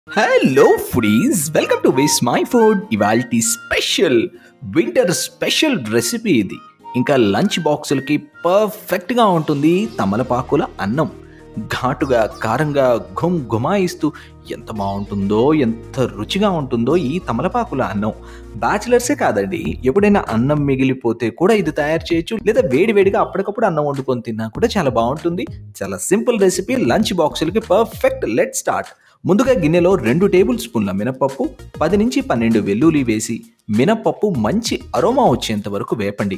hello foodies welcome to Vismai food ఇవాల్టి special winter special recipe ఇది ఇంకా lunch బాక్సులకి పర్ఫెక్ట్గా ఉంటుంది తమలపాకుల అన్నం ఘాటుగా కారంగా ఘుమ్ ఘుమాయిస్తూ ఎంత బాగుంటుందో ఎంత రుచిగా ఉంటుందో ఈ తమలపాకుల అన్నం బ్యాచిలర్సే కాదండి ఎప్పుడైనా అన్నం మిగిలిపోతే కూడా ఇది తయారు చేయొచ్చు లేదా వేడివేడిగా అప్పటికప్పుడు అన్నం వండుకొని తిన్నా కూడా చాలా బాగుంటుంది చాలా సింపుల్ రెసిపీ లంచ్ బాక్సులకి పర్ఫెక్ట్ లెట్ స్టార్ట్ ముందుగా గిన్నెలో రెండు టేబుల్ స్పూన్ల మినపప్పు పది నుంచి పన్నెండు వెల్లుల్లి వేసి మినపప్పు మంచి అరోమా వచ్చేంత వరకు వేపండి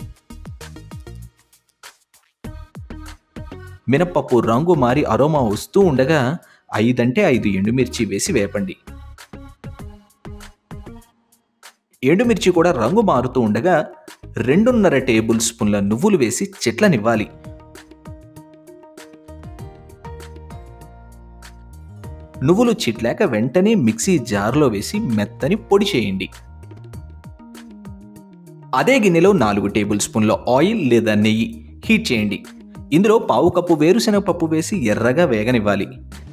మినపప్పు రంగు మారి అరోమా వస్తూ ఉండగా ఐదంటే ఐదు ఎండుమిర్చి వేసి వేపండి ఎండుమిర్చి కూడా రంగు మారుతూ ఉండగా రెండున్నర టేబుల్ స్పూన్ల నువ్వులు వేసి చెట్లనివ్వాలి నువ్వులు చిట్లాక వెంటనే మిక్సీ జార్లో వేసి మెత్తని పొడి చేయండి అదే గిన్నెలో నాలుగు టేబుల్ స్పూన్ల ఆయిల్ లేదా నెయ్యి హీట్ చేయండి ఇందులో పావు కప్పు వేరుశనగ పప్పు వేసి ఎర్రగా వేగనివ్వాలి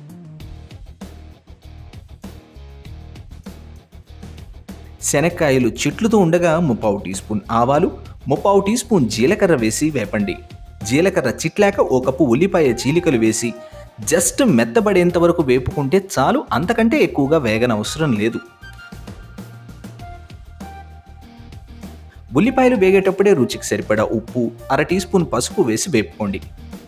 శనక్కాయలు చిట్లుతూ ఉండగా ముప్పావు టీ స్పూన్ ఆవాలు ముప్పావు టీ స్పూన్ జీలకర్ర వేసి వేపండి జీలకర్ర చిట్లాక ఓ కప్పు ఉల్లిపాయ చీలికలు వేసి జస్ట్ మెత్తబడేంత వరకు వేపుకుంటే చాలు అంతకంటే ఎక్కువగా వేగనవసరం లేదు ఉల్లిపాయలు వేగేటప్పుడే రుచికి సరిపడా ఉప్పు అర టీ స్పూన్ పసుపు వేసి వేపుకోండి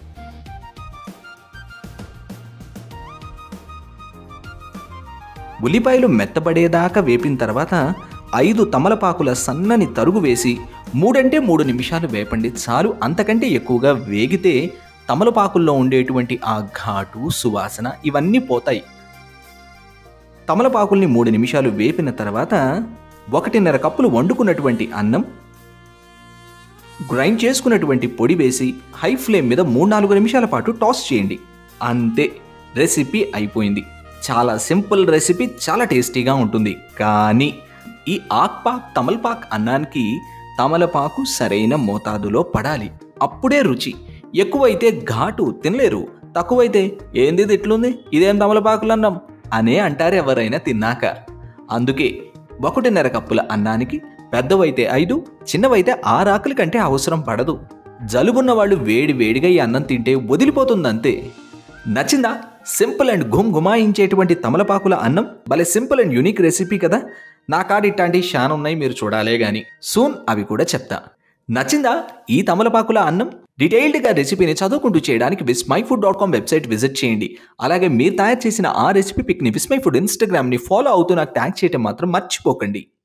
ఉల్లిపాయలు మెత్తబడేదాకా వేపిన తర్వాత ఐదు తమలపాకుల సన్నని తరుగు వేసి మూడంటే మూడు నిమిషాలు వేపండి చాలు అంతకంటే ఎక్కువగా వేగితే తమలపాకుల్లో ఉండేటువంటి ఆ ఘాటు సువాసన ఇవన్నీ పోతాయి తమలపాకుల్ని మూడు నిమిషాలు వేపిన తర్వాత ఒకటిన్నర కప్పులు వండుకున్నటువంటి అన్నం గ్రైండ్ చేసుకున్నటువంటి పొడి వేసి హై ఫ్లేమ్ మీద మూడు నాలుగు నిమిషాల పాటు టాస్ చేయండి అంతే రెసిపీ అయిపోయింది చాలా సింపుల్ రెసిపీ చాలా టేస్టీగా ఉంటుంది కానీ ఈ ఆక్పాక్ తమలపాక్ అన్నానికి తమలపాకు సరైన మోతాదులో పడాలి అప్పుడే రుచి ఎక్కువైతే ఘాటు తినలేరు తక్కువైతే ఏంది ఇది ఇట్లుంది ఇదేం తమలపాకులు అన్నం అనే అంటారు ఎవరైనా తిన్నాక అందుకే ఒకటిన్నర కప్పుల అన్నానికి పెద్దవైతే ఐదు చిన్నవైతే ఆరు ఆకుల కంటే అవసరం పడదు జలుబున్న వాళ్ళు వేడి వేడిగా ఈ అన్నం తింటే వదిలిపోతుందంతే నచ్చిందా సింపుల్ అండ్ గుమ్ గుమాయించేటువంటి తమలపాకుల అన్నం భలే సింపుల్ అండ్ యూనిక్ రెసిపీ కదా నా కాడ ఇట్లాంటి షాన్ ఉన్నాయి మీరు చూడాలే గాని సూన్ అవి కూడా చెప్తా నచ్చిందా ఈ తమలపాకుల అన్నం డీటెయిల్డ్గా రెసిపీని చదువుకుంటూ చేయడానికి Vismai food dot com website visit చేయండి అలాగే మీరు తయారు చేసిన ఆ రెసిపీ పిక్ని విస్మై ఫుడ్ ఇన్స్టాగ్రామ్ని ఫాలో అవుతూ నాకు ట్యాగ్ చేయడం మాత్రం మర్చిపోకండి